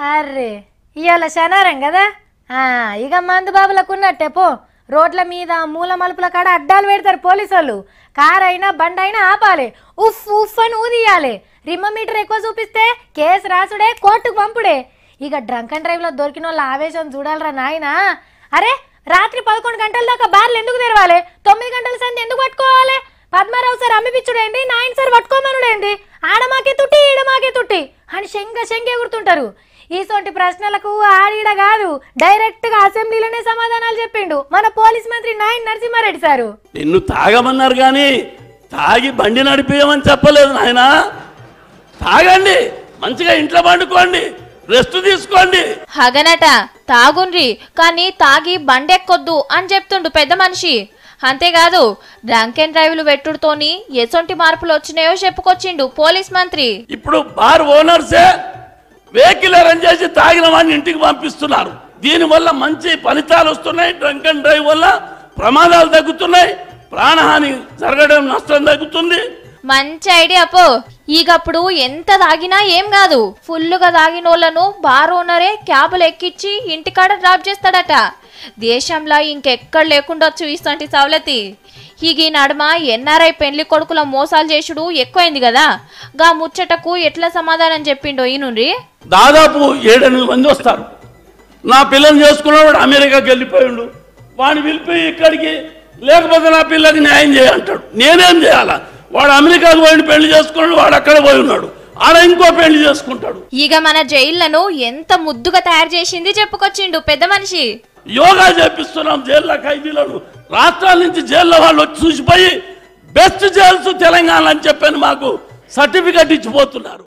array ఇవాళ శనారం కదా ఆ, ఇక మందు బాబులకు ఉన్నట్టే పో రోడ్ల మీద మూల మలుపుల కాడ అడ్డాలు పెడతారు పోలీసు వాళ్ళు కార్ అయినా బండి అయినా ఆపాలి ఉఫ్ ఉఫ్ అని ఊదియాలి రిమ్మ మీటర్ ఎక్కువ చూపిస్తే కేసు రాసుడే కోర్టుకు పంపుడే ఇక డ్రంక్ అండ్ డ్రైవ్ లో దొరికిన వాళ్ళ ఆవేశం చూడాలరా నాయనా అరే రాత్రి పదకొండు గంటల దాకా బార్లు ఎందుకు తెరవాలి తొమ్మిది గంటల సంది ఎందుకు పట్టుకోవాలి పద్మారావు సార్ అమ్మిపిచ్చుడేంటి నాయన్ సార్ పట్టుకోమనుడేంటి ఆడమాకే తుట్టి ఈడమాకే తుట్టి అని శంగ శంగ ఎగురుతుంటారు ఈసొంటి ప్రశ్నలకు ఆడిడ కాదు డైరెక్ట్ గా అసెంబ్లీలోనే సమాధానాలు చెప్పిండు మన పోలీస్ మంత్రి నాయన్ నరసింహారెడ్డి సారు నిన్ను తాగమన్నారు కానీ తాగి బండి నడిపేయమని చెప్పలేదు నాయనా తాగండి మంచిగా ఇంట్లో పండుకోండి రెస్ట్ తీసుకోండి హగనట తాగుండ్రి కానీ తాగి బండెక్కొద్దు అని చెప్తుండు పెద్ద మనిషి అంతేకాదు డ్రంక్ అండ్ డ్రైవ్లు పెట్టుడుతోని ఎసొంటి మార్పులు వచ్చినాయో చెప్పుకొచ్చిండు పోలీస్ మంత్రి ఇప్పుడు బార్ ఓనర్సే వెహికల్ అరేంజ్ చేసి తాగిన వాడిని ఇంటికి పంపిస్తున్నారు దీనివల్ల మంచి ఫలితాలు వస్తున్నాయి డ్రంక్ అండ్ డ్రైవ్ వల్ల ప్రమాదాలు తగ్గుతున్నాయి ప్రాణహాని జరగడం నష్టం తగ్గుతుంది మంచి ఐడియా పో ఈగప్పుడు ఎంత తాగినా ఏం కాదు ఫుల్లుగా తాగినోళ్లను బార్ ఓనరే క్యాబులు ఎక్కిచ్చి ఇంటికాడ డ్రాప్ చేస్తాడట దేశంలో ఇంకెక్కడ లేకుండొచ్చు ఇసంటి సవలతి ఈగ ఈ నడుమ ఎన్ఆర్ఐ పెళ్లి కొడుకుల మోసాలు చేసుడు ఎక్కువైంది కదా గా ముచ్చటకు ఎట్లా సమాధానం చెప్పిండో ఈ నుండి దాదాపు ఏడెనిమిది మంది వస్తారు నా పిల్లని చేసుకున్నవాడు అమెరికాకి వెళ్ళిపోయిండు వాడిని పిలిపి ఇక్కడికి లేకపోతే నా పిల్లకి న్యాయం చేయంటాడు నేనేం చేయాలా వాడు అమెరికాకు పోయి పెళ్లి చేసుకున్నాడు వాడు అక్కడ పోయి ఉన్నాడు ఆడ ఇంకో పెళ్లి చేసుకుంటాడు ఈగ మన జైళ్లను ఎంత ముద్దుగా తయారు చేసింది చెప్పుకొచ్చిండు పెద్ద మనిషి యోగా చేపిస్తున్నాం జైల్లో ఖైదీలను రాష్ట్రాల నుంచి జైల్లో వాళ్ళు వచ్చి చూసిపోయి బెస్ట్ జైల్స్ తెలంగాణ అని చెప్పని మాకు సర్టిఫికెట్ ఇచ్చిపోతున్నారు